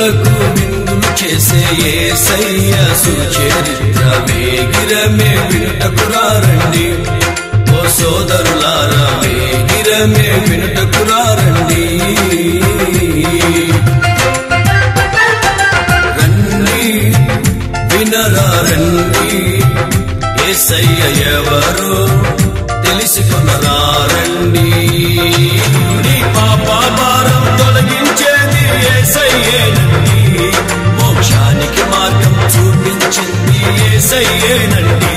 దీనులకు విందులు చేసే ఏసయ్య సుచరిత్ర వేగిరమే వినుటకురారండి ఓ సోదరులారా వేగిరమే వినుటకురారండి రండి వినరా రండి ఏసయ్య ఎవరో తెలుసుకునరా రండి నీ పాప భారం తొలగించేది ఏసయ్యేనండి మోక్షానికి మార్గం చూపించింది ఏసయ్యేనండి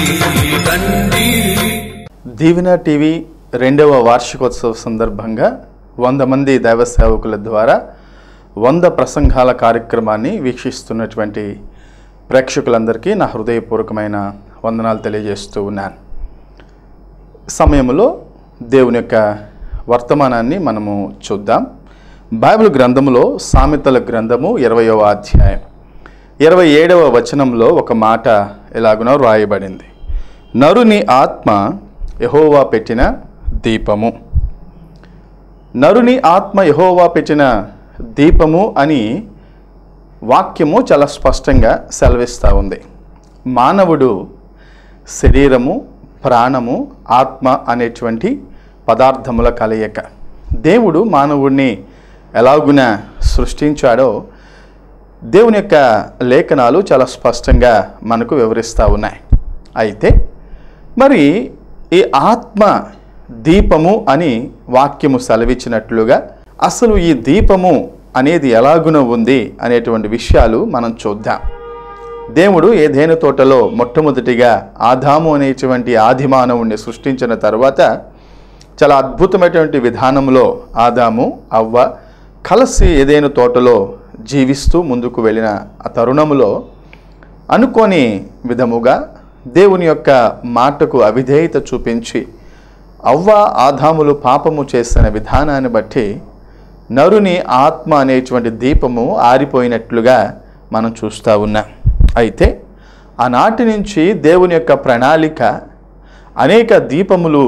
రండి దీవెన టీవీ రెండవ వార్షికోత్సవ సందర్భంగా వంద మంది దైవ సేవకుల ద్వారా వంద ప్రసంగాల కార్యక్రమాన్ని వీక్షిస్తున్నటువంటి ప్రేక్షకులందరికీ నా హృదయపూర్వకమైన వందనాలు తెలియజేస్తూ ఉన్నాను సమయంలో దేవుని యొక్క వర్తమానాన్ని మనము చూద్దాం బైబిల్ గ్రంథములో సామెతల గ్రంథము ఇరవయవ అధ్యాయం ఇరవై ఏడవ వచనంలో ఒక మాట ఎలాగునో వ్రాయబడింది నరుని ఆత్మ యహోవా పెట్టిన దీపము నరుని ఆత్మ యహోవా పెట్టిన దీపము అని వాక్యము చాలా స్పష్టంగా సెలవిస్తూ ఉంది మానవుడు శరీరము ప్రాణము ఆత్మ అనేటువంటి పదార్థముల కలయిక దేవుడు మానవుడిని ఎలాగున సృష్టించాడో దేవుని యొక్క లేఖనాలు చాలా స్పష్టంగా మనకు వివరిస్తూ ఉన్నాయి అయితే మరి ఈ ఆత్మ దీపము అని వాక్యము సెలవిచ్చినట్లుగా అసలు ఈ దీపము అనేది ఎలాగున ఉంది అనేటువంటి విషయాలు మనం చూద్దాం దేవుడు ఏదైనా తోటలో మొట్టమొదటిగా ఆదాము అనేటువంటి ఆది మానవుణ్ణి సృష్టించిన తర్వాత చాలా అద్భుతమైనటువంటి విధానంలో ఆదాము అవ్వ కలిసి ఏదైనా తోటలో జీవిస్తూ ముందుకు వెళ్ళిన ఆ తరుణములో అనుకోని విధముగా దేవుని యొక్క మాటకు అవిధేయత చూపించి అవ్వ ఆదాములు పాపము చేసిన విధానాన్ని బట్టి నరుని ఆత్మ అనేటువంటి దీపము ఆరిపోయినట్లుగా మనం చూస్తూ ఉన్నాం అయితే ఆనాటి నుంచి దేవుని యొక్క ప్రణాళిక అనేక దీపములు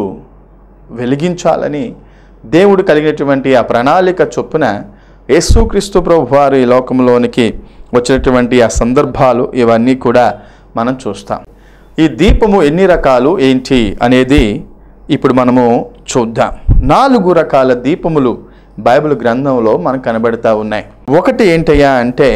వెలిగించాలని దేవుడు కలిగినటువంటి ఆ ప్రణాళిక చొప్పున యేసుక్రీస్తు ప్రభు వారు ఈ లోకంలోనికి వచ్చినటువంటి ఆ సందర్భాలు ఇవన్నీ కూడా మనం చూస్తాం ఈ దీపము ఎన్ని రకాలు ఏంటి అనేది ఇప్పుడు మనము చూద్దాం నాలుగు రకాల దీపములు బైబిల్ గ్రంథంలో మనకు కనబడతా ఉన్నాయి ఒకటి ఏంటయ్యా అంటే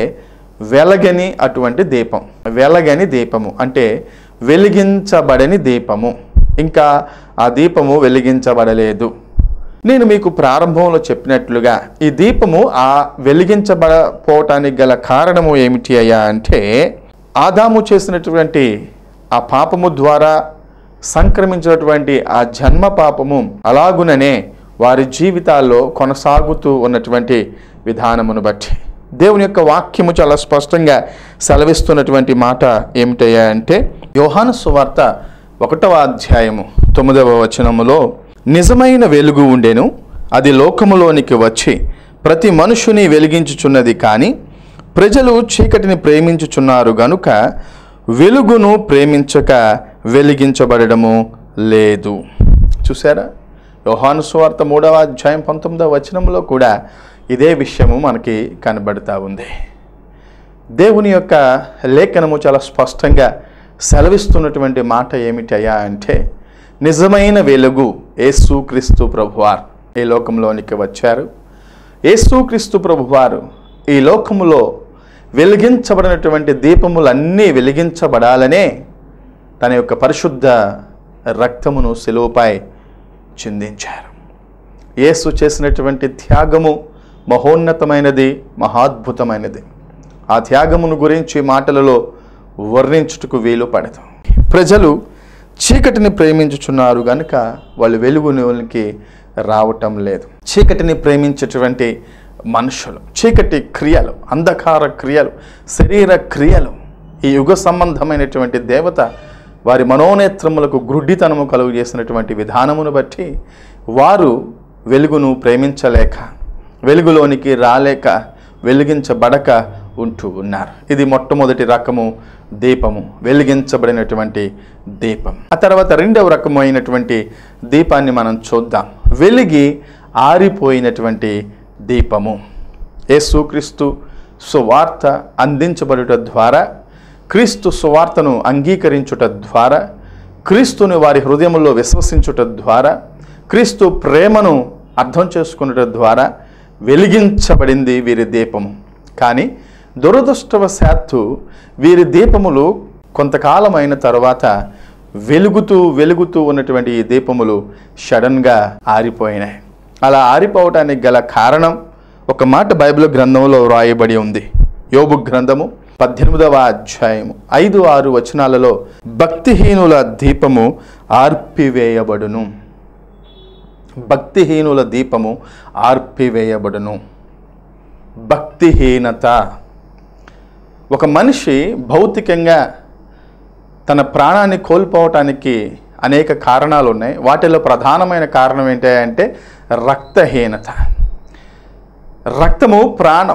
వెలగని అటువంటి దీపం వెలగని దీపము అంటే వెలిగించబడని దీపము ఇంకా ఆ దీపము వెలిగించబడలేదు నేను మీకు ప్రారంభంలో చెప్పినట్లుగా ఈ దీపము ఆ వెలిగించబడపోవటానికి గల కారణము ఏమిటి అయ్యా అంటే ఆదాము చేసినటువంటి ఆ పాపము ద్వారా సంక్రమించినటువంటి ఆ జన్మ పాపము అలాగుననే వారి జీవితాల్లో కొనసాగుతూ ఉన్నటువంటి విధానమును బట్టి దేవుని యొక్క వాక్యము చాలా స్పష్టంగా సెలవిస్తున్నటువంటి మాట ఏమిటయ్యా అంటే యోహాను సువార్త ఒకటవ అధ్యాయము తొమ్మిదవ వచనములో నిజమైన వెలుగు ఉండెను అది లోకములోనికి వచ్చి ప్రతి మనుషుని వెలిగించుచున్నది కానీ ప్రజలు చీకటిని ప్రేమించుచున్నారు గనుక వెలుగును ప్రేమించక వెలిగించబడము లేదు చూసారా యోహాను సువార్త మూడవ అధ్యాయం పంతొమ్మిదవ వచనంలో కూడా ఇదే విషయము మనకి కనబడుతూ ఉంది దేవుని యొక్క లేఖనము చాలా స్పష్టంగా సెలవిస్తున్నటువంటి మాట ఏమిటయ్యా అంటే నిజమైన వెలుగు యేసుక్రీస్తు ప్రభువారు ఈ లోకంలోనికి వచ్చారు యేసుక్రీస్తు ప్రభువారు ఈ లోకములో వెలిగించబడినటువంటి దీపములన్నీ వెలిగించబడాలనే తన యొక్క పరిశుద్ధ రక్తమును సెలువుపై చిందించారు యేసు చేసినటువంటి త్యాగము మహోన్నతమైనది మహాద్భుతమైనది ఆ త్యాగమును గురించి మాటలలో వర్ణించుటకు వీలు పడదు ప్రజలు చీకటిని ప్రేమించుచున్నారు గనుక వాళ్ళు వెలుగులోనికి రావటం లేదు చీకటిని ప్రేమించేటువంటి మనుషులు చీకటి క్రియలు అంధకార క్రియలు శరీర క్రియలు ఈ యుగ సంబంధమైనటువంటి దేవత వారి మనోనేత్రములకు గ్రుడ్డితనము కలుగు చేసినటువంటి విధానమును బట్టి వారు వెలుగును ప్రేమించలేక వెలుగులోనికి రాలేక వెలిగించబడక ఉంటూ ఉన్నారు ఇది మొట్టమొదటి రకము దీపము వెలిగించబడినటువంటి దీపం ఆ తర్వాత రెండవ రకమైనటువంటి దీపాన్ని మనం చూద్దాం వెలిగి ఆరిపోయినటువంటి దీపము యేసుక్రీస్తు సువార్త అందించబడుట ద్వారా క్రీస్తు సువార్తను అంగీకరించుట ద్వారా క్రీస్తుని వారి హృదయంలో విశ్వసించుట ద్వారా క్రీస్తు ప్రేమను అర్థం చేసుకున్నట ద్వారా వెలిగించబడింది వీరి దీపము కానీ దురదృష్టవశాత్తు వీరి దీపములు కొంతకాలం అయిన తర్వాత వెలుగుతూ వెలుగుతూ ఉన్నటువంటి ఈ దీపములు సడన్గా ఆరిపోయినాయి అలా ఆరిపోవటానికి గల కారణం ఒక మాట బైబిల్ గ్రంథంలో వ్రాయబడి ఉంది యోబు గ్రంథము పద్దెనిమిదవ అధ్యాయము ఐదు ఆరు వచనాలలో భక్తిహీనుల దీపము ఆర్పివేయబడును భక్తిహీనుల దీపము ఆర్పివేయబడును భక్తిహీనత ఒక మనిషి భౌతికంగా తన ప్రాణాన్ని కోల్పోవటానికి అనేక కారణాలు ఉన్నాయి వాటిలో ప్రధానమైన కారణం ఏంటి అంటే రక్తహీనత రక్తము ప్రాణం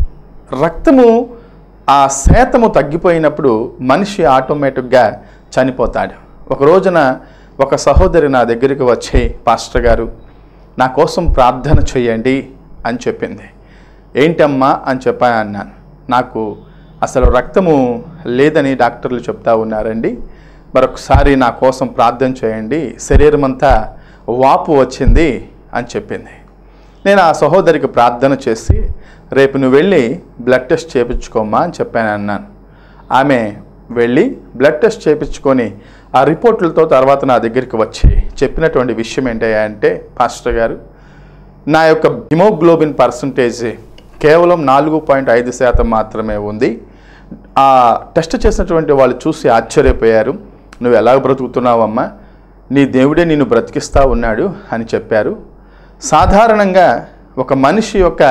రక్తము ఆ శాతము తగ్గిపోయినప్పుడు మనిషి ఆటోమేటిక్గా చనిపోతాడు ఒక రోజున ఒక సహోదరి నా దగ్గరికి వచ్చి పాస్టర్ గారు నా కోసం ప్రార్థన చేయండి అని చెప్పింది ఏంటమ్మా అని చెప్పాను అన్నాను నాకు అసలు రక్తము లేదని డాక్టర్లు చెప్తా ఉన్నారండి మరొకసారి నా కోసం ప్రార్థన చేయండి శరీరం అంతా వాపు వచ్చింది అని చెప్పింది నేను ఆ సహోదరికి ప్రార్థన చేసి రేపు నువ్వు వెళ్ళి బ్లడ్ టెస్ట్ చేయించుకోమ్మా అని చెప్పాను అన్నాను ఆమె వెళ్ళి బ్లడ్ టెస్ట్ చేయించుకొని ఆ రిపోర్ట్లతో తర్వాత నా దగ్గరికి వచ్చి చెప్పినటువంటి విషయం ఏంటయ్యా అంటే పాస్టర్ గారు నా యొక్క హిమోగ్లోబిన్ పర్సంటేజ్ కేవలం నాలుగు పాయింట్ ఐదు శాతం మాత్రమే ఉంది ఆ టెస్ట్ చేసినటువంటి వాళ్ళు చూసి ఆశ్చర్యపోయారు నువ్వు ఎలా బ్రతుకుతున్నావమ్మా నీ దేవుడే నిన్ను బ్రతికిస్తా ఉన్నాడు అని చెప్పారు సాధారణంగా ఒక మనిషి యొక్క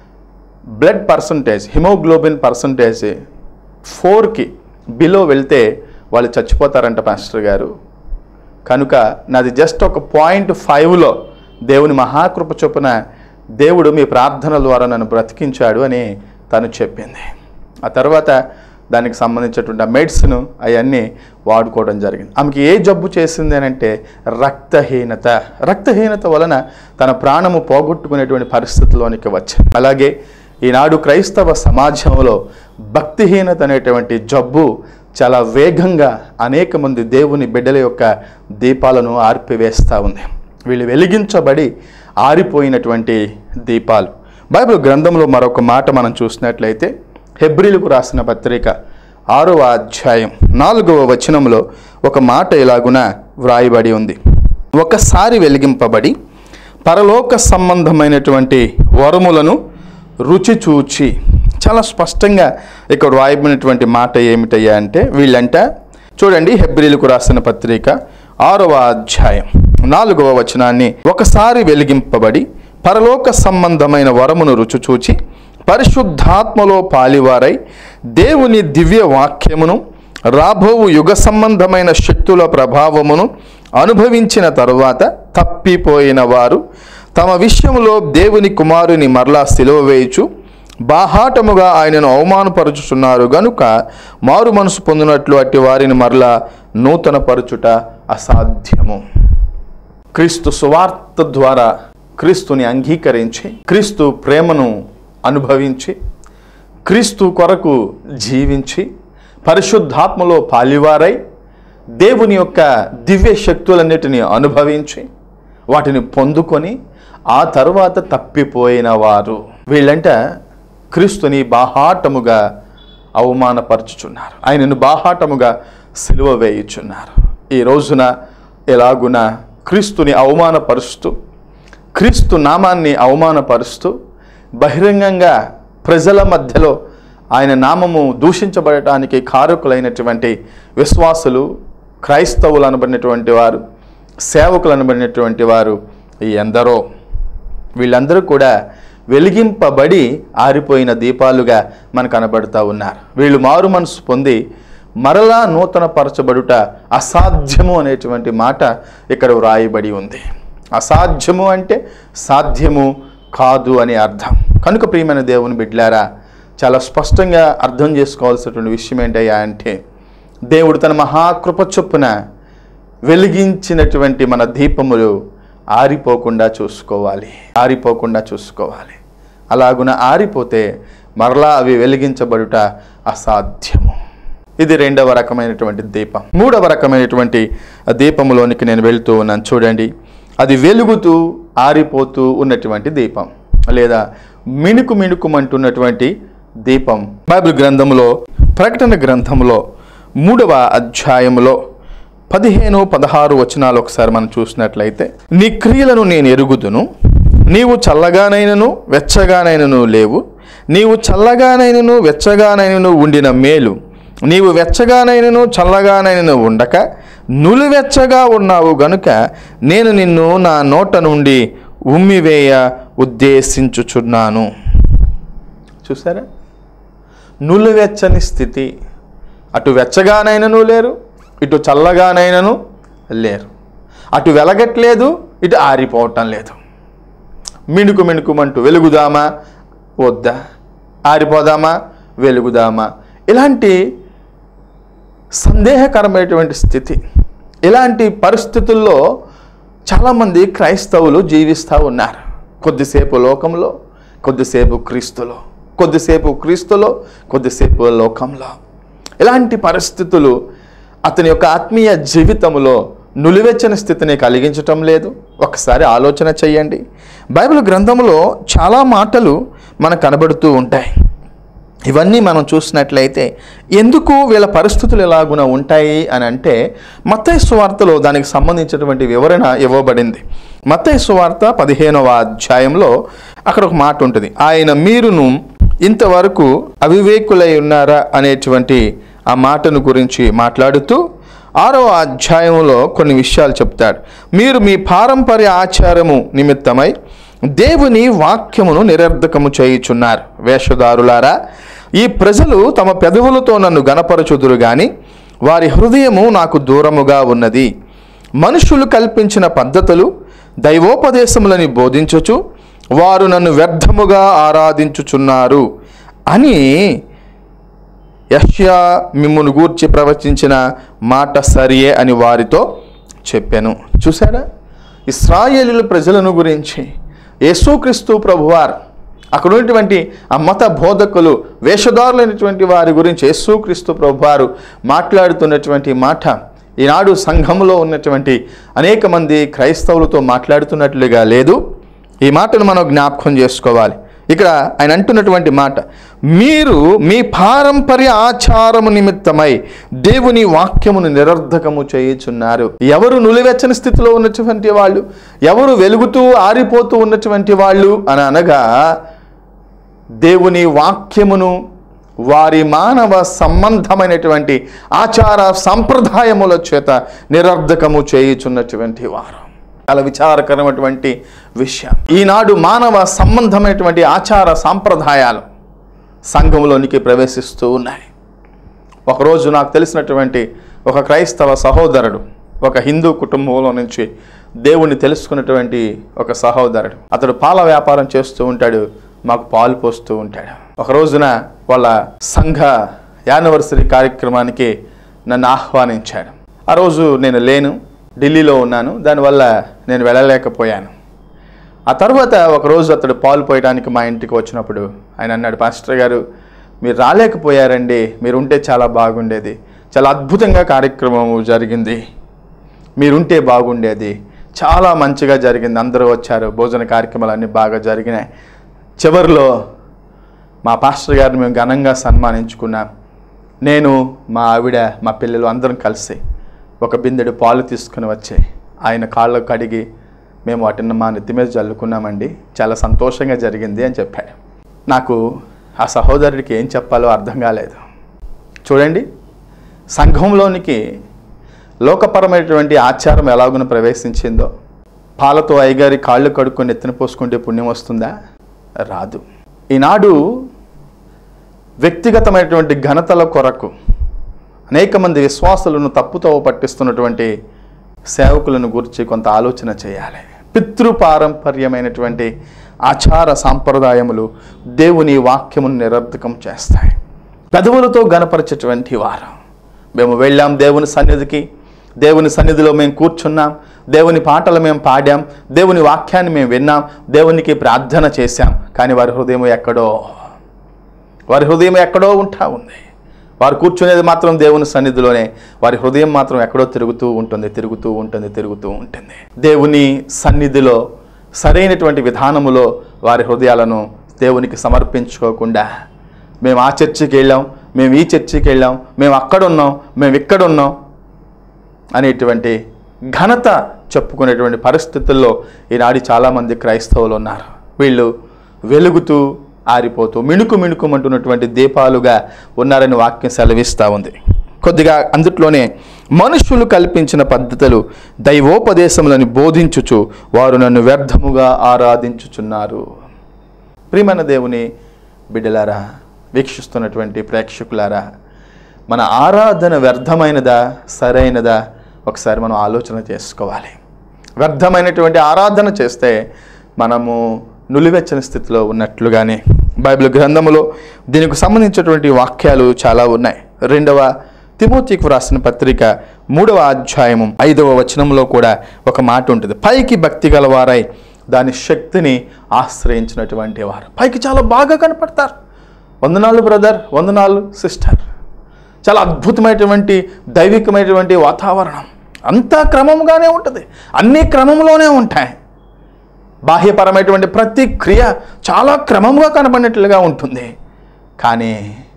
బ్లడ్ పర్సంటేజ్ హిమోగ్లోబిన్ పర్సంటేజ్ ఫోర్కి బిలో వెళ్తే వాళ్ళు చచ్చిపోతారంట పాస్టర్ గారు కనుక నాది జస్ట్ ఒక పాయింట్ ఫైవ్లో దేవుని మహాకృప చొప్పున దేవుడు మీ ప్రార్థనల ద్వారా నన్ను బ్రతికించాడు అని తను చెప్పింది ఆ తర్వాత దానికి సంబంధించినటువంటి మెడిసిన్ అవన్నీ వాడుకోవడం జరిగింది ఆమెకి ఏ జబ్బు చేసింది అని అంటే రక్తహీనత రక్తహీనత వలన తన ప్రాణము పోగొట్టుకునేటువంటి పరిస్థితిలోనికి వచ్చింది అలాగే ఈనాడు క్రైస్తవ సమాజంలో భక్తిహీనత అనేటువంటి జబ్బు చాలా వేగంగా అనేక మంది దేవుని బిడ్డల యొక్క దీపాలను ఆర్పివేస్తూ ఉంది వీళ్ళు వెలిగించబడి ఆరిపోయినటువంటి దీపాలు బైబిల్ గ్రంథంలో మరొక మాట మనం చూసినట్లయితే హెబ్రిలకు రాసిన పత్రిక ఆరవ అధ్యాయం నాలుగవ వచనంలో ఒక మాట ఇలాగున వ్రాయబడి ఉంది ఒకసారి వెలిగింపబడి పరలోక సంబంధమైనటువంటి వరములను రుచి చూచి చాలా స్పష్టంగా ఇక్కడ వ్రాయబడినటువంటి మాట ఏమిటయ్యా అంటే వీళ్ళంట చూడండి హెబ్రిలకు రాసిన పత్రిక ఆరవ అధ్యాయం నాలుగవ వచనాన్ని ఒకసారి వెలిగింపబడి పరలోక సంబంధమైన వరమును రుచి చూచి పరిశుద్ధాత్మలో పాలివారై దేవుని దివ్య వాక్యమును రాబోవు యుగ సంబంధమైన శక్తుల ప్రభావమును అనుభవించిన తరువాత తప్పిపోయిన వారు తమ విషయంలో దేవుని కుమారుని మరలా సిలువ వేయుచు బాహాటముగా ఆయనను అవమానపరుచుచున్నారు గనుక మారు మనసు పొందినట్లు అట్టి వారిని మరలా నూతనపరచుట అసాధ్యము క్రీస్తు సువార్త ద్వారా క్రీస్తుని అంగీకరించి క్రీస్తు ప్రేమను అనుభవించి క్రీస్తు కొరకు జీవించి పరిశుద్ధాత్మలో పాలివారై దేవుని యొక్క దివ్య శక్తులన్నిటిని అనుభవించి వాటిని పొందుకొని ఆ తరువాత తప్పిపోయిన వారు వీళ్ళంట క్రీస్తుని బాహాటముగా అవమానపరుచుచున్నారు ఆయనను బాహాటముగా సిలువ వేయుచున్నారు ఈ రోజున ఎలాగున క్రీస్తుని అవమానపరుస్తూ క్రీస్తు నామాన్ని అవమానపరుస్తూ బహిరంగంగా ప్రజల మధ్యలో ఆయన నామము దూషించబడటానికి కారకులైనటువంటి విశ్వాసులు క్రైస్తవులు అనబడినటువంటి వారు సేవకులు అనబడినటువంటి వారు ఈ ఎందరో వీళ్ళందరూ కూడా వెలిగింపబడి ఆరిపోయిన దీపాలుగా మనకు కనబడుతూ ఉన్నారు వీళ్ళు మారు మనసు పొంది మరలా నూతన పరచబడుట అసాధ్యము అనేటువంటి మాట ఇక్కడ వ్రాయబడి ఉంది అసాధ్యము అంటే సాధ్యము కాదు అని అర్థం కనుక ప్రియమైన దేవుని బిడ్లారా చాలా స్పష్టంగా అర్థం చేసుకోవాల్సినటువంటి విషయం ఏంటయ్యా అంటే దేవుడు తన మహాకృప చొప్పున వెలిగించినటువంటి మన దీపములు ఆరిపోకుండా చూసుకోవాలి ఆరిపోకుండా చూసుకోవాలి అలాగున ఆరిపోతే మరలా అవి వెలిగించబడుట అసాధ్యము ఇది రెండవ రకమైనటువంటి దీపం మూడవ రకమైనటువంటి దీపములోనికి నేను వెళ్తూ ఉన్నాను చూడండి అది వెలుగుతూ ఆరిపోతూ ఉన్నటువంటి దీపం లేదా మిణుకు మిణుకుమంటున్నటువంటి దీపం బైబిల్ గ్రంథంలో ప్రకటన గ్రంథంలో మూడవ అధ్యాయములో పదిహేను పదహారు వచనాలు ఒకసారి మనం చూసినట్లయితే నీ క్రియలను నేను ఎరుగుదును నీవు చల్లగానైనను వెచ్చగానైనను లేవు నీవు చల్లగానైనను వెచ్చగానైనను ఉండిన మేలు నీవు వెచ్చగానైనను చల్లగానైనను ఉండక నులివెచ్చగా ఉన్నావు గనుక నేను నిన్ను నా నోట నుండి ఉమ్మివేయ ఉద్దేశించుచున్నాను చూసారా నులివెచ్చని స్థితి అటు వెచ్చగానైనను లేరు ఇటు చల్లగానైనను లేరు అటు వెలగట్లేదు ఇటు ఆరిపోవటం లేదు మిణుకు మిణుకుమంటూ వెలుగుదామా వద్దా ఆరిపోదామా వెలుగుదామా ఇలాంటి సందేహకరమైనటువంటి స్థితి ఇలాంటి పరిస్థితుల్లో చాలామంది క్రైస్తవులు జీవిస్తూ ఉన్నారు కొద్దిసేపు లోకంలో కొద్దిసేపు క్రీస్తులో కొద్దిసేపు క్రీస్తులో కొద్దిసేపు లోకంలో ఇలాంటి పరిస్థితులు అతని యొక్క ఆత్మీయ జీవితంలో నులివెచ్చని స్థితిని కలిగించటం లేదు ఒకసారి ఆలోచన చేయండి బైబిల్ గ్రంథంలో చాలా మాటలు మనకు కనబడుతూ ఉంటాయి ఇవన్నీ మనం చూసినట్లయితే ఎందుకు వీళ్ళ పరిస్థితులు ఎలాగున ఉంటాయి అని అంటే మత్తయి సువార్తలో దానికి సంబంధించినటువంటి వివరణ ఇవ్వబడింది మత్తయి సువార్త పదిహేనవ అధ్యాయంలో అక్కడ ఒక మాట ఉంటుంది ఆయన మీరును ఇంతవరకు అవివేకులై ఉన్నారా అనేటువంటి ఆ మాటను గురించి మాట్లాడుతూ ఆరవ అధ్యాయంలో కొన్ని విషయాలు చెప్తాడు మీరు మీ పారంపర్య ఆచారము నిమిత్తమై దేవుని వాక్యమును నిరర్ధకము చేయుచున్నారు వేషధారులారా ఈ ప్రజలు తమ పెదవులతో నన్ను గనపరచుదురు గాని వారి హృదయము నాకు దూరముగా ఉన్నది మనుషులు కల్పించిన పద్ధతులు దైవోపదేశములని బోధించుచు వారు నన్ను వ్యర్థముగా ఆరాధించుచున్నారు అని యష్యా మిమ్మును గూర్చి ప్రవచించిన మాట సరియే అని వారితో చెప్పాను చూసారా ఇస్రాయేలీల ప్రజలను గురించి యేసుక్రీస్తు ప్రభువారు అక్కడ ఉన్నటువంటి ఆ మత బోధకులు వేషధారులైనటువంటి వారి గురించి యేసుక్రీస్తు ప్రభువారు మాట్లాడుతున్నటువంటి మాట ఈనాడు సంఘంలో ఉన్నటువంటి అనేక మంది క్రైస్తవులతో మాట్లాడుతున్నట్లుగా లేదు ఈ మాటను మనం జ్ఞాపకం చేసుకోవాలి ఇక్కడ ఆయన అంటున్నటువంటి మాట మీరు మీ పారంపర్య ఆచారము నిమిత్తమై దేవుని వాక్యమును నిరర్ధకము చేయుచున్నారు ఎవరు నులివెచ్చని స్థితిలో ఉన్నటువంటి వాళ్ళు ఎవరు వెలుగుతూ ఆరిపోతూ ఉన్నటువంటి వాళ్ళు అని అనగా దేవుని వాక్యమును వారి మానవ సంబంధమైనటువంటి ఆచార సంప్రదాయముల చేత నిరర్ధకము చేయుచున్నటువంటి వారు చాలా విచారకరమైనటువంటి విషయం ఈనాడు మానవ సంబంధమైనటువంటి ఆచార సాంప్రదాయాలు సంఘంలోనికి ప్రవేశిస్తూ ఉన్నాయి ఒకరోజు నాకు తెలిసినటువంటి ఒక క్రైస్తవ సహోదరుడు ఒక హిందూ కుటుంబంలో నుంచి దేవుణ్ణి తెలుసుకున్నటువంటి ఒక సహోదరుడు అతడు పాల వ్యాపారం చేస్తూ ఉంటాడు మాకు పాలు పోస్తూ ఉంటాడు ఒక రోజున వాళ్ళ సంఘ యానివర్సరీ కార్యక్రమానికి నన్ను ఆహ్వానించాడు ఆ రోజు నేను లేను ఢిల్లీలో ఉన్నాను దానివల్ల నేను వెళ్ళలేకపోయాను ఆ తర్వాత ఒకరోజు అతడు పాలు పోయడానికి మా ఇంటికి వచ్చినప్పుడు ఆయన అన్నాడు పాస్టర్ గారు మీరు రాలేకపోయారండి మీరు ఉంటే చాలా బాగుండేది చాలా అద్భుతంగా కార్యక్రమం జరిగింది మీరుంటే బాగుండేది చాలా మంచిగా జరిగింది అందరూ వచ్చారు భోజన కార్యక్రమాలు అన్నీ బాగా జరిగినాయి చివరిలో మా పాస్టర్ గారిని మేము ఘనంగా సన్మానించుకున్నాం నేను మా ఆవిడ మా పిల్లలు అందరం కలిసి ఒక బిందెడు పాలు తీసుకుని వచ్చి ఆయన కాళ్ళు కడిగి మేము వాటిని మా నెత్తి మీద చల్లుకున్నామండి చాలా సంతోషంగా జరిగింది అని చెప్పాడు నాకు ఆ సహోదరుడికి ఏం చెప్పాలో అర్థం కాలేదు చూడండి సంఘంలోనికి లోకపరమైనటువంటి ఆచారం ఎలాగున ప్రవేశించిందో పాలతో అయ్యగారి కాళ్ళు కడుక్కొని ఎత్తిన పోసుకుంటే పుణ్యం వస్తుందా రాదు ఈనాడు వ్యక్తిగతమైనటువంటి ఘనతల కొరకు అనేక మంది విశ్వాసులను తప్పుతో పట్టిస్తున్నటువంటి సేవకులను గురించి కొంత ఆలోచన చేయాలి పితృపారంపర్యమైనటువంటి ఆచార సాంప్రదాయములు దేవుని వాక్యమును నిరర్ధకం చేస్తాయి పెదవులతో గనపరిచేటువంటి వారు మేము వెళ్ళాం దేవుని సన్నిధికి దేవుని సన్నిధిలో మేము కూర్చున్నాం దేవుని పాటలు మేము పాడాం దేవుని వాక్యాన్ని మేము విన్నాం దేవునికి ప్రార్థన చేశాం కానీ వారి హృదయం ఎక్కడో వారి హృదయం ఎక్కడో ఉంటా ఉంది వారు కూర్చునేది మాత్రం దేవుని సన్నిధిలోనే వారి హృదయం మాత్రం ఎక్కడో తిరుగుతూ ఉంటుంది తిరుగుతూ ఉంటుంది తిరుగుతూ ఉంటుంది దేవుని సన్నిధిలో సరైనటువంటి విధానములో వారి హృదయాలను దేవునికి సమర్పించుకోకుండా మేము ఆ చర్చికి వెళ్ళాం మేము ఈ చర్చికి వెళ్ళాం మేము అక్కడ ఉన్నాం మేము ఇక్కడ ఉన్నాం అనేటువంటి ఘనత చెప్పుకునేటువంటి పరిస్థితుల్లో ఈనాడు చాలామంది క్రైస్తవులు ఉన్నారు వీళ్ళు వెలుగుతూ ఆరిపోతూ మిణుకు మిణుకుమంటున్నటువంటి దీపాలుగా ఉన్నారని వాక్యం సెలవిస్తూ ఉంది కొద్దిగా అందుట్లోనే మనుషులు కల్పించిన పద్ధతులు దైవోపదేశములను బోధించుచు వారు నన్ను వ్యర్థముగా ఆరాధించుచున్నారు ప్రియమైన దేవుని బిడ్డలారా వీక్షిస్తున్నటువంటి ప్రేక్షకులారా మన ఆరాధన వ్యర్థమైనదా సరైనదా ఒకసారి మనం ఆలోచన చేసుకోవాలి వ్యర్థమైనటువంటి ఆరాధన చేస్తే మనము నులివెచ్చని స్థితిలో ఉన్నట్లుగానే బైబిల్ గ్రంథములో దీనికి సంబంధించినటువంటి వాక్యాలు చాలా ఉన్నాయి రెండవ తిమోతికి వ్రాసిన పత్రిక మూడవ అధ్యాయము ఐదవ వచనంలో కూడా ఒక మాట ఉంటుంది పైకి భక్తి గలవారై దాని శక్తిని ఆశ్రయించినటువంటి వారు పైకి చాలా బాగా కనపడతారు వందనాలు బ్రదర్ వందనాలు సిస్టర్ చాలా అద్భుతమైనటువంటి దైవికమైనటువంటి వాతావరణం అంతా క్రమంగానే ఉంటుంది అన్ని క్రమంలోనే ఉంటాయి బాహ్యపరమైనటువంటి ప్రతి క్రియ చాలా క్రమంగా కనబడినట్లుగా ఉంటుంది కానీ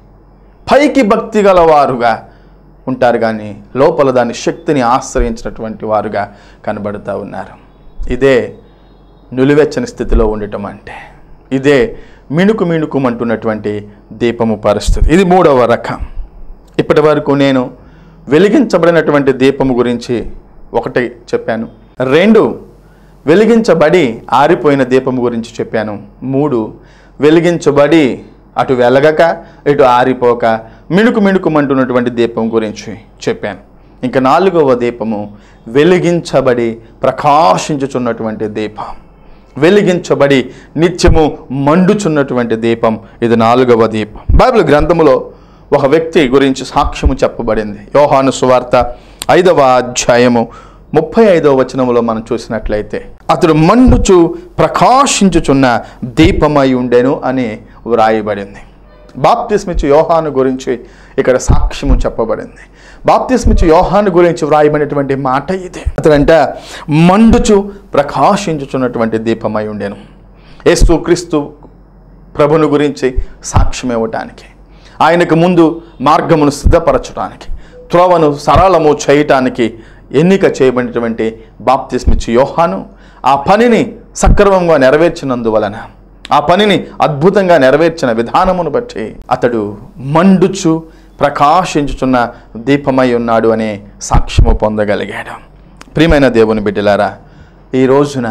పైకి భక్తి గలవారుగా ఉంటారు కానీ లోపల దాని శక్తిని ఆశ్రయించినటువంటి వారుగా కనబడుతూ ఉన్నారు ఇదే నులివెచ్చని స్థితిలో ఉండటం అంటే ఇదే మిణుకు మిణుకుమంటున్నటువంటి దీపము పరిస్థితి ఇది మూడవ రకం ఇప్పటి వరకు నేను వెలిగించబడినటువంటి దీపము గురించి ఒకటి చెప్పాను రెండు వెలిగించబడి ఆరిపోయిన దీపము గురించి చెప్పాను మూడు వెలిగించబడి అటు వెలగక ఇటు ఆరిపోక మిణుకు మిణుకుమంటున్నటువంటి దీపం గురించి చెప్పాను ఇంకా నాలుగవ దీపము వెలిగించబడి ప్రకాశించుచున్నటువంటి దీపం వెలిగించబడి నిత్యము మండుచున్నటువంటి దీపం ఇది నాలుగవ దీపం బైబిల్ గ్రంథములో ఒక వ్యక్తి గురించి సాక్ష్యము చెప్పబడింది యోహాను సువార్త ఐదవ అధ్యాయము ముప్పై ఐదవ వచనములో మనం చూసినట్లయితే అతడు మండుచు ప్రకాశించుచున్న దీపమై ఉండెను అని వ్రాయబడింది బాప్తిస్మిచ్చు యోహాను గురించి ఇక్కడ సాక్ష్యము చెప్పబడింది బాప్తిస్మిచ్చు యోహాను గురించి వ్రాయబడినటువంటి మాట ఇదే అతడంట మండుచు ప్రకాశించుచున్నటువంటి దీపమై ఉండెను యేసు క్రీస్తు ప్రభుని గురించి సాక్ష్యం ఇవ్వటానికి ఆయనకు ముందు మార్గమును సిద్ధపరచడానికి త్రోవను సరళము చేయటానికి ఎన్నిక చేయబడినటువంటి బాప్తిస్మిచ్చు యోహాను ఆ పనిని సక్రమంగా నెరవేర్చినందువలన ఆ పనిని అద్భుతంగా నెరవేర్చిన విధానమును బట్టి అతడు మండుచు ప్రకాశించుచున్న దీపమై ఉన్నాడు అనే సాక్ష్యము పొందగలిగాడు ప్రియమైన దేవుని బిడ్డలారా ఈ రోజున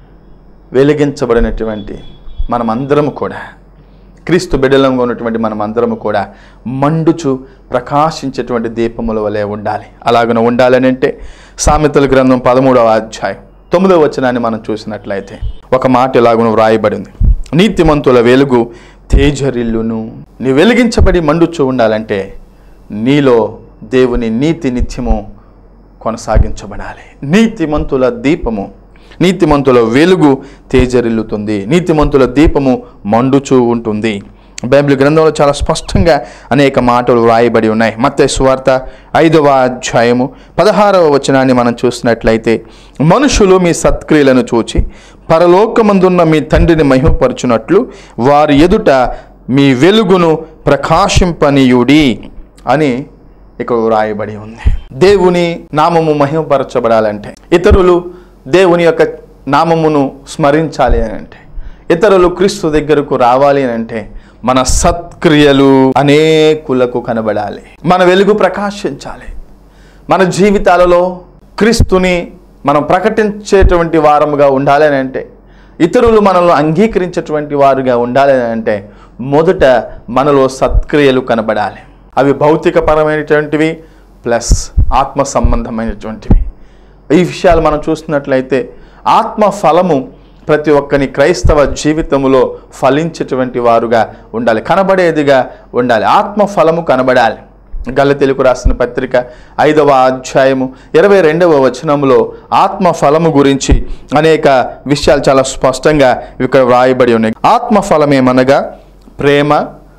వెలిగించబడినటువంటి మనమందరము కూడా క్రీస్తు బిడ్డలంగా ఉన్నటువంటి మనమందరము కూడా మండుచు ప్రకాశించేటువంటి దీపముల వలె ఉండాలి అలాగన ఉండాలని అంటే సామెతల గ్రంథం పదమూడవ అధ్యాయం తొమ్మిదవ వచనాన్ని మనం చూసినట్లయితే ఒక మాట ఇలాగున వ్రాయబడింది నీతిమంతుల వెలుగు తేజరిల్లును నీ వెలిగించబడి మండుచు ఉండాలంటే నీలో దేవుని నీతి నిత్యము కొనసాగించబడాలి నీతిమంతుల దీపము నీతిమంతుల వెలుగు తేజరిల్లుతుంది నీతిమంతుల దీపము మండుచూ ఉంటుంది బైబిల్ గ్రంథంలో చాలా స్పష్టంగా అనేక మాటలు వ్రాయబడి ఉన్నాయి మత్తే సువార్త ఐదవ అధ్యాయము పదహారవ వచనాన్ని మనం చూసినట్లయితే మనుషులు మీ సత్క్రియలను చూచి పరలోకమందున్న మీ తండ్రిని మహిమపరచునట్లు వారి ఎదుట మీ వెలుగును ప్రకాశింపనీయుడి అని ఇక్కడ వ్రాయబడి ఉంది దేవుని నామము మహిమపరచబడాలంటే ఇతరులు దేవుని యొక్క నామమును స్మరించాలి అని అంటే ఇతరులు క్రీస్తు దగ్గరకు రావాలి అని అంటే మన సత్క్రియలు అనేకులకు కనబడాలి మన వెలుగు ప్రకాశించాలి మన జీవితాలలో క్రీస్తుని మనం ప్రకటించేటువంటి వారముగా ఉండాలి అని అంటే ఇతరులు మనల్ని అంగీకరించేటువంటి వారుగా ఉండాలి అని అంటే మొదట మనలో సత్క్రియలు కనబడాలి అవి భౌతికపరమైనటువంటివి ప్లస్ ఆత్మ సంబంధమైనటువంటివి ఈ విషయాలు మనం చూస్తున్నట్లయితే ఆత్మ ఫలము ప్రతి ఒక్కని క్రైస్తవ జీవితంలో ఫలించేటువంటి వారుగా ఉండాలి కనబడేదిగా ఉండాలి ఆత్మ ఫలము కనబడాలి గల్ల తెలుగు రాసిన పత్రిక ఐదవ అధ్యాయము ఇరవై రెండవ వచనంలో ఆత్మ ఫలము గురించి అనేక విషయాలు చాలా స్పష్టంగా ఇక్కడ వ్రాయబడి ఉన్నాయి ఆత్మ ఫలమేమనగా ప్రేమ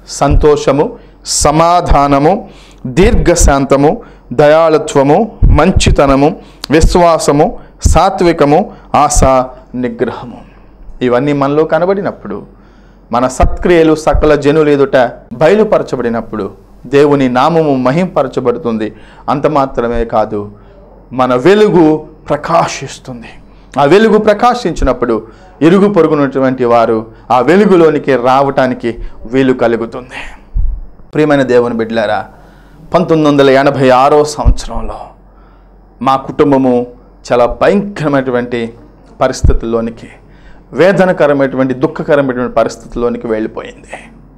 సంతోషము సమాధానము దీర్ఘశాంతము దయాళత్వము మంచితనము విశ్వాసము సాత్వికము ఆశా నిగ్రహము ఇవన్నీ మనలో కనబడినప్పుడు మన సత్క్రియలు సకల జనులు ఎదుట బయలుపరచబడినప్పుడు దేవుని నామము మహింపరచబడుతుంది అంత మాత్రమే కాదు మన వెలుగు ప్రకాశిస్తుంది ఆ వెలుగు ప్రకాశించినప్పుడు ఇరుగు పొరుగునటువంటి వారు ఆ వెలుగులోనికి రావటానికి వీలు కలుగుతుంది ప్రియమైన దేవుని బిడ్డలారా పంతొమ్మిది వందల ఎనభై ఆరో సంవత్సరంలో మా కుటుంబము చాలా భయంకరమైనటువంటి పరిస్థితుల్లోనికి వేదనకరమైనటువంటి దుఃఖకరమైనటువంటి పరిస్థితుల్లోనికి వెళ్ళిపోయింది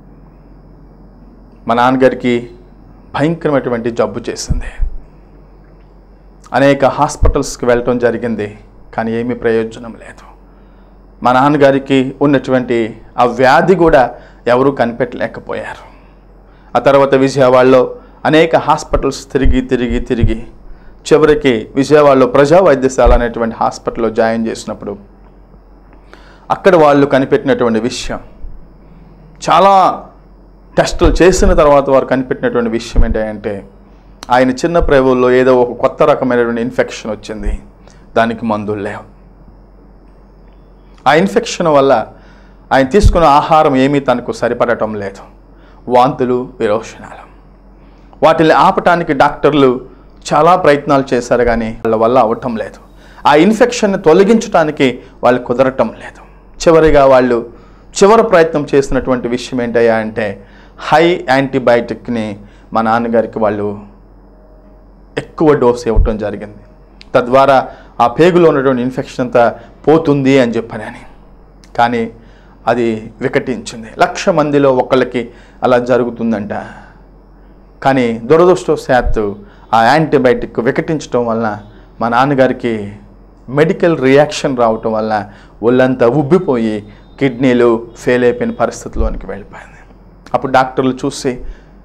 మా నాన్నగారికి భయంకరమైనటువంటి జబ్బు చేసింది అనేక హాస్పిటల్స్కి వెళ్ళటం జరిగింది కానీ ఏమీ ప్రయోజనం లేదు మా నాన్నగారికి ఉన్నటువంటి ఆ వ్యాధి కూడా ఎవరూ కనిపెట్టలేకపోయారు ఆ తర్వాత విజయవాడలో అనేక హాస్పిటల్స్ తిరిగి తిరిగి తిరిగి చివరికి విజయవాడలో ప్రజా వైద్యశాల అనేటువంటి హాస్పిటల్లో జాయిన్ చేసినప్పుడు అక్కడ వాళ్ళు కనిపెట్టినటువంటి విషయం చాలా టెస్టులు చేసిన తర్వాత వారు కనిపెట్టినటువంటి విషయం ఏంటంటే ఆయన చిన్న ప్రేవుల్లో ఏదో ఒక కొత్త రకమైనటువంటి ఇన్ఫెక్షన్ వచ్చింది దానికి మందులు లేవు ఆ ఇన్ఫెక్షన్ వల్ల ఆయన తీసుకున్న ఆహారం ఏమీ తనకు సరిపడటం లేదు వాంతులు విరోచనాలు వాటిని ఆపటానికి డాక్టర్లు చాలా ప్రయత్నాలు చేశారు కానీ వాళ్ళ వల్ల అవటం లేదు ఆ ఇన్ఫెక్షన్ని తొలగించడానికి వాళ్ళు కుదరటం లేదు చివరిగా వాళ్ళు చివరి ప్రయత్నం చేసినటువంటి విషయం ఏంటయ్యా అంటే హై యాంటీబయాటిక్ని మా నాన్నగారికి వాళ్ళు ఎక్కువ డోస్ ఇవ్వటం జరిగింది తద్వారా ఆ పేగులో ఉన్నటువంటి ఇన్ఫెక్షన్ అంతా పోతుంది అని చెప్పనని కానీ అది వికటించింది లక్ష మందిలో ఒకళ్ళకి అలా జరుగుతుందంట కానీ దురదృష్టవశాత్తు ఆ యాంటీబయాటిక్ వికటించడం వలన మా నాన్నగారికి మెడికల్ రియాక్షన్ రావటం వల్ల ఒళ్ళంతా ఉబ్బిపోయి కిడ్నీలు ఫెయిల్ అయిపోయిన పరిస్థితిలోనికి వెళ్ళిపోయింది అప్పుడు డాక్టర్లు చూసి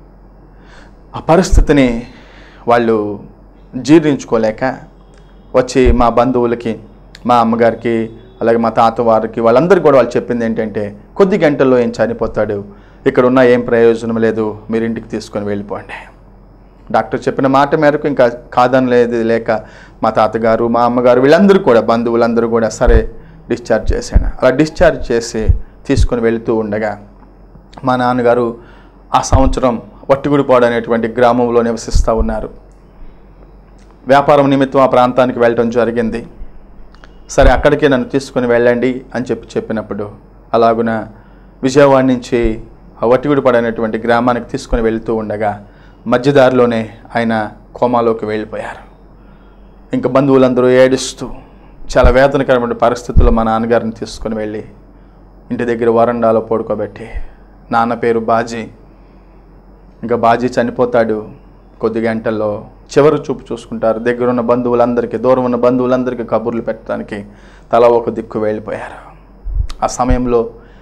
ఆ పరిస్థితిని వాళ్ళు జీర్ణించుకోలేక వచ్చి మా బంధువులకి మా అమ్మగారికి అలాగే మా తాత వారికి వాళ్ళందరికీ కూడా వాళ్ళు చెప్పింది ఏంటంటే కొద్ది గంటల్లో ఏం చనిపోతాడు ఇక్కడ ఉన్న ఏం ప్రయోజనం లేదు మీరు ఇంటికి తీసుకొని వెళ్ళిపోండి డాక్టర్ చెప్పిన మాట మేరకు ఇంకా కాదనలేదు లేక మా తాతగారు మా అమ్మగారు వీళ్ళందరూ కూడా బంధువులందరూ కూడా సరే డిశ్చార్జ్ చేశాను అలా డిశ్చార్జ్ చేసి తీసుకొని వెళుతూ ఉండగా మా నాన్నగారు ఆ సంవత్సరం వట్టిగుడిపాడు అనేటువంటి గ్రామంలో నివసిస్తూ ఉన్నారు వ్యాపారం నిమిత్తం ఆ ప్రాంతానికి వెళ్ళటం జరిగింది సరే అక్కడికి నన్ను తీసుకొని వెళ్ళండి అని చెప్పి చెప్పినప్పుడు అలాగున విజయవాడ నుంచి ఆ వట్టిగుడిపాడు అనేటువంటి గ్రామానికి తీసుకొని వెళుతూ ఉండగా మధ్యదారిలోనే ఆయన కోమాలోకి వెళ్ళిపోయారు ఇంకా బంధువులందరూ ఏడుస్తూ చాలా వేదనకరమైన పరిస్థితుల్లో మా నాన్నగారిని తీసుకొని వెళ్ళి ఇంటి దగ్గర వరండాలో పడుకోబెట్టి నాన్న పేరు బాజీ ఇంకా బాజీ చనిపోతాడు కొద్ది గంటల్లో చివరి చూపు చూసుకుంటారు దగ్గర ఉన్న బంధువులందరికీ దూరం ఉన్న బంధువులందరికీ కబుర్లు పెట్టడానికి తల ఒక దిక్కు వెళ్ళిపోయారు ఆ సమయంలో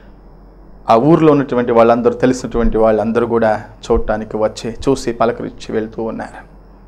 ఆ ఊర్లో ఉన్నటువంటి వాళ్ళందరూ తెలిసినటువంటి వాళ్ళందరూ కూడా చూడటానికి వచ్చి చూసి పలకరించి వెళ్తూ ఉన్నారు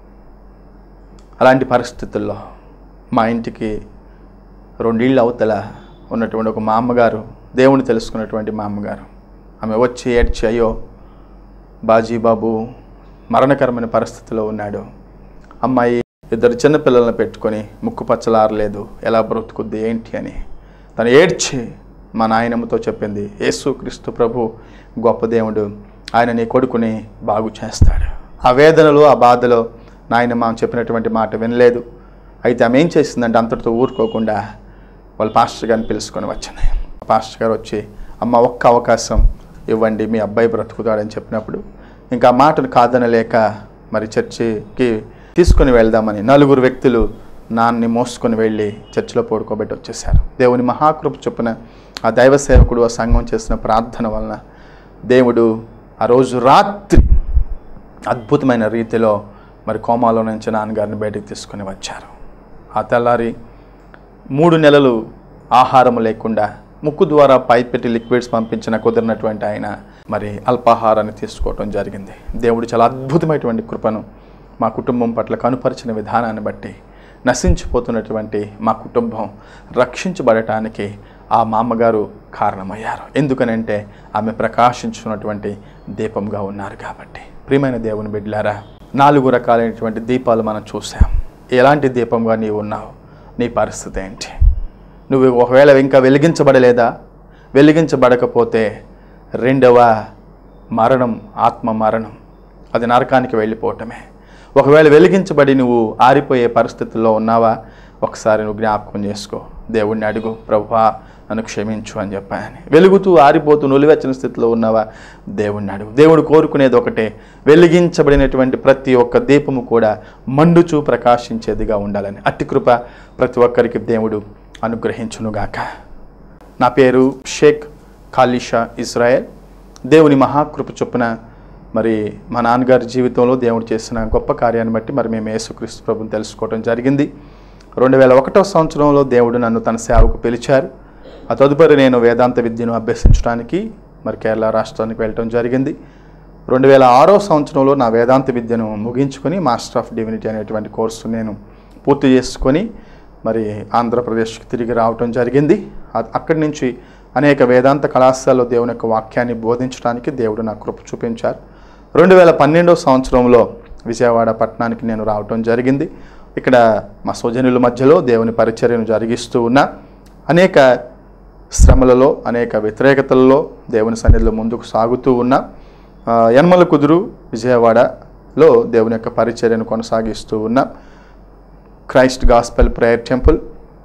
అలాంటి పరిస్థితుల్లో మా ఇంటికి రెండేళ్ళ అవతల ఉన్నటువంటి ఒక మా అమ్మగారు దేవుని తెలుసుకున్నటువంటి మా అమ్మగారు ఆమె వచ్చి ఏడ్చి అయ్యో బాజీ బాబు మరణకరమైన పరిస్థితిలో ఉన్నాడు అమ్మాయి ఇద్దరు చిన్నపిల్లలను పెట్టుకొని ముక్కు పచ్చలారలేదు ఎలా బ్రతుకుద్ది ఏంటి అని తను ఏడ్చి మా నాయనమ్మతో చెప్పింది యేసు క్రీస్తు ప్రభు గొప్ప దేవుడు ఆయన నీ కొడుకుని బాగు చేస్తాడు ఆ వేదనలో ఆ బాధలో నాయనమ్మ ఆమె చెప్పినటువంటి మాట వినలేదు అయితే ఆమె ఏం చేసిందంటే అంతటితో ఊరుకోకుండా వాళ్ళ పాస్టర్ గారిని పిలుచుకొని వచ్చింది పాస్టర్ గారు వచ్చి అమ్మ ఒక్క అవకాశం ఇవ్వండి మీ అబ్బాయి బ్రతుకుతాడని చెప్పినప్పుడు ఇంకా ఆ మాటను కాదనలేక మరి చర్చికి తీసుకొని వెళ్దామని నలుగురు వ్యక్తులు నాన్ని మోసుకొని వెళ్ళి చర్చిలో పడుకోబెట్టి వచ్చేసారు దేవుని మహాకృప చొప్పున ఆ దైవ సేవకుడు ఆ సంఘం చేసిన ప్రార్థన వలన దేవుడు ఆ రోజు రాత్రి అద్భుతమైన రీతిలో మరి కోమాలో నుంచి నాన్నగారిని బయటకు తీసుకొని వచ్చారు ఆ తెల్లారి మూడు నెలలు ఆహారం లేకుండా ముక్కు ద్వారా పైపెట్టి లిక్విడ్స్ పంపించిన కుదిరినటువంటి ఆయన మరి అల్పాహారాన్ని తీసుకోవటం జరిగింది దేవుడు చాలా అద్భుతమైనటువంటి కృపను మా కుటుంబం పట్ల కనుపరిచిన విధానాన్ని బట్టి నశించిపోతున్నటువంటి మా కుటుంబం రక్షించబడటానికి ఆ మా అమ్మగారు కారణమయ్యారు ఎందుకనంటే ఆమె ప్రకాశించున్నటువంటి దీపంగా ఉన్నారు కాబట్టి ప్రియమైన దేవుని బిడ్డలారా నాలుగు రకాలైనటువంటి దీపాలు మనం చూసాం ఎలాంటి దీపంగా నీవు ఉన్నావు నీ పరిస్థితి ఏంటి నువ్వు ఒకవేళ ఇంకా వెలిగించబడలేదా వెలిగించబడకపోతే రెండవ మరణం ఆత్మ మరణం అది నరకానికి వెళ్ళిపోవటమే ఒకవేళ వెలిగించబడి నువ్వు ఆరిపోయే పరిస్థితుల్లో ఉన్నావా ఒకసారి నువ్వు జ్ఞాపకం చేసుకో దేవుణ్ణి అడుగు ప్రభువా నన్ను క్షమించు అని చెప్పాయని వెలుగుతూ ఆరిపోతూ నులివెచ్చని స్థితిలో ఉన్నావా దేవుణ్ణి అడుగు దేవుడు కోరుకునేది ఒకటే వెలిగించబడినటువంటి ప్రతి ఒక్క దీపము కూడా మండుచూ ప్రకాశించేదిగా ఉండాలని అట్టి కృప ప్రతి ఒక్కరికి దేవుడు అనుగ్రహించునుగాక నా పేరు షేక్ ఖాలిషా ఇజ్రాయెల్ దేవుని మహాకృప చొప్పున మరి మా నాన్నగారి జీవితంలో దేవుడు చేసిన గొప్ప కార్యాన్ని బట్టి మరి మేము యేసుక్రీస్తు ప్రభుని తెలుసుకోవడం జరిగింది రెండు వేల ఒకటో సంవత్సరంలో దేవుడు నన్ను తన సేవకు పిలిచారు ఆ తదుపరి నేను వేదాంత విద్యను అభ్యసించడానికి మరి కేరళ రాష్ట్రానికి వెళ్ళటం జరిగింది రెండు వేల ఆరో సంవత్సరంలో నా వేదాంత విద్యను ముగించుకొని మాస్టర్ ఆఫ్ డివినిటీ అనేటువంటి కోర్సు నేను పూర్తి చేసుకొని మరి ఆంధ్రప్రదేశ్కి తిరిగి రావటం జరిగింది అ- అక్కడి నుంచి అనేక వేదాంత కళాశాలలో దేవుని యొక్క వాక్యాన్ని బోధించడానికి దేవుడు నా కృప చూపించారు రెండు వేల పన్నెండో సంవత్సరంలో విజయవాడ పట్టణానికి నేను రావటం జరిగింది ఇక్కడ మా స్వజనుల మధ్యలో దేవుని పరిచర్యను జరిగిస్తూ ఉన్నా అనేక శ్రమలలో అనేక వ్యతిరేకతలలో దేవుని సన్నిధిలో ముందుకు సాగుతూ ఉన్నా ఆ, యనమల కుదురు విజయవాడలో దేవుని యొక్క పరిచర్యను కొనసాగిస్తూ ఉన్నా క్రైస్ట్ గాస్పెల్ ప్రేయర్ టెంపుల్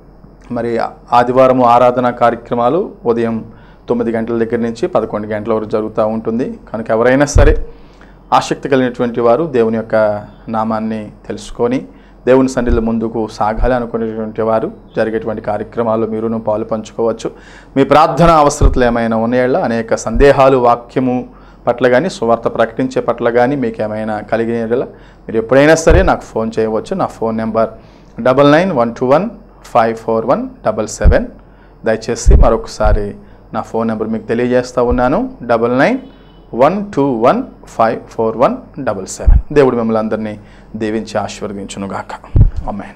మరి ఆదివారం ఆరాధన కార్యక్రమాలు ఉదయం తొమ్మిది గంటల దగ్గర నుంచి పదకొండు గంటల వరకు జరుగుతూ ఉంటుంది కనుక ఎవరైనా సరే ఆసక్తి కలిగినటువంటి వారు దేవుని యొక్క నామాన్ని తెలుసుకొని దేవుని సన్నిధిలో ముందుకు సాగాలి అనుకునేటువంటి వారు జరిగేటువంటి కార్యక్రమాల్లో మీరును పాలు పంచుకోవచ్చు మీ ప్రార్థన అవసరతలు ఏమైనా ఉన్నాయళ్ళ అనేక సందేహాలు వాక్యము పట్ల కానీ సువార్త ప్రకటించే పట్ల కానీ మీకు ఏమైనా కలిగిన యెడల మీరు ఎప్పుడైనా సరే నాకు ఫోన్ చేయవచ్చు నా phone number double nine one two one five four one double seven దయచేసి మరొకసారి నా ఫోన్ నెంబర్ మీకు తెలియజేస్తూ ఉన్నాను double nine one two one five four one double seven దేవుడు మిమ్మల్ని అందరినీ దీవించి ఆశీర్వదించునుగాక అమ్మాయి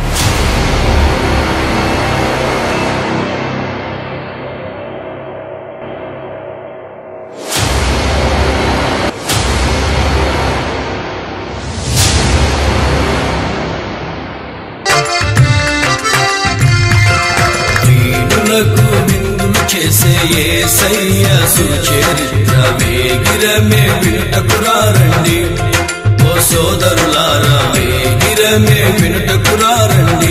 దీనులకు విందులు చేసే యేసయ్య సుచరిత్ర వేగిరమే వినుటకురారండి ఓ సోదరులారా వేగిరమే వినుటకురారండి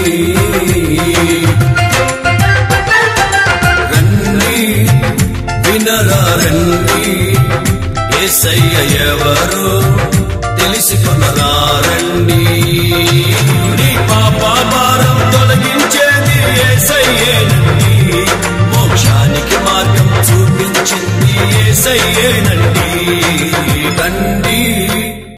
రండి వినరా రండి యేసయ్య ఎవరో తెలుసుకునరా రండి నీ పాప భారం తొలగించేది యేసయ్యేనండి మోక్షానికి మార్గం చూపించింది యేసయ్యేనండి